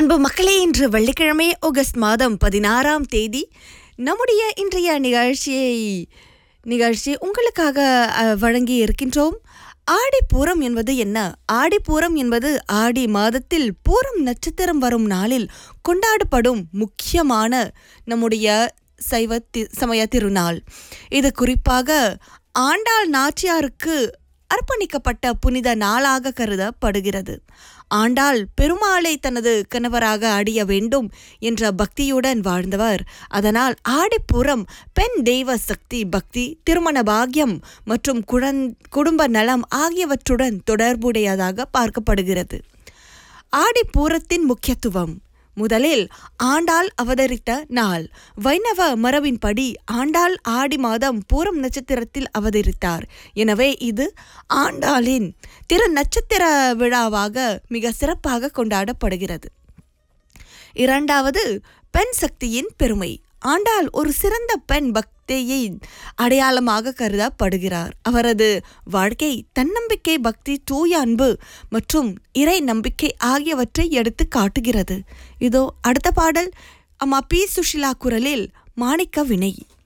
அன்பு மக்களே இன்று வெள்ளிக்கிழமை ஆகஸ்ட் மாதம் பதினாறாம் தேதி நம்முடைய இன்றைய நிகழ்ச்சியை நிகழ்ச்சி உங்களுக்காக அஹ், வழங்கி இருக்கின்றோம் ஆடிப்பூரம் என்பது என்ன ஆடிப்பூரம் என்பது ஆடி மாதத்தில் பூரம் நட்சத்திரம் வரும் நாளில் கொண்டாடப்படும் முக்கியமான நம்முடைய சைவ தி சமய திருநாள் இது குறிப்பாக ஆண்டாள் நாச்சியாருக்கு அர்ப்பணிக்கப்பட்ட புனித நாளாக கருதப்படுகிறது ஆண்டாள் பெருமாளை தனது கணவராக அடைய வேண்டும் என்ற பக்தியுடன் வாழ்ந்தவர் அதனால் ஆடிப்புறம் பெண் தெய்வ சக்தி பக்தி திருமண பாக்கியம் மற்றும் குழந் குடும்ப நலம் ஆகியவற்றுடன் தொடர்புடையதாக பார்க்கப்படுகிறது ஆடிப்பூரத்தின் முக்கியத்துவம் முதலில் ஆண்டாள் அவதரித்த நாள் வைணவ மரபின்படி ஆண்டாள் ஆடி மாதம் பூரம் நட்சத்திரத்தில் அவதரித்தார் எனவே இது ஆண்டாளின் திரு நட்சத்திர விழாவாக மிக சிறப்பாக கொண்டாடப்படுகிறது இரண்டாவது பெண் சக்தியின் பெருமை ஆண்டாள் ஒரு சிறந்த பெண் பக்தியின் அடையாளமாக கருதப்படுகிறார் அவரது வாழ்க்கை தன்னம்பிக்கை பக்தி தூய அன்பு மற்றும் இறை நம்பிக்கை ஆகியவற்றை எடுத்து காட்டுகிறது இதோ அடுத்த பாடல் அம்மா பி சுஷிலா குரலில் மாணிக்க வினை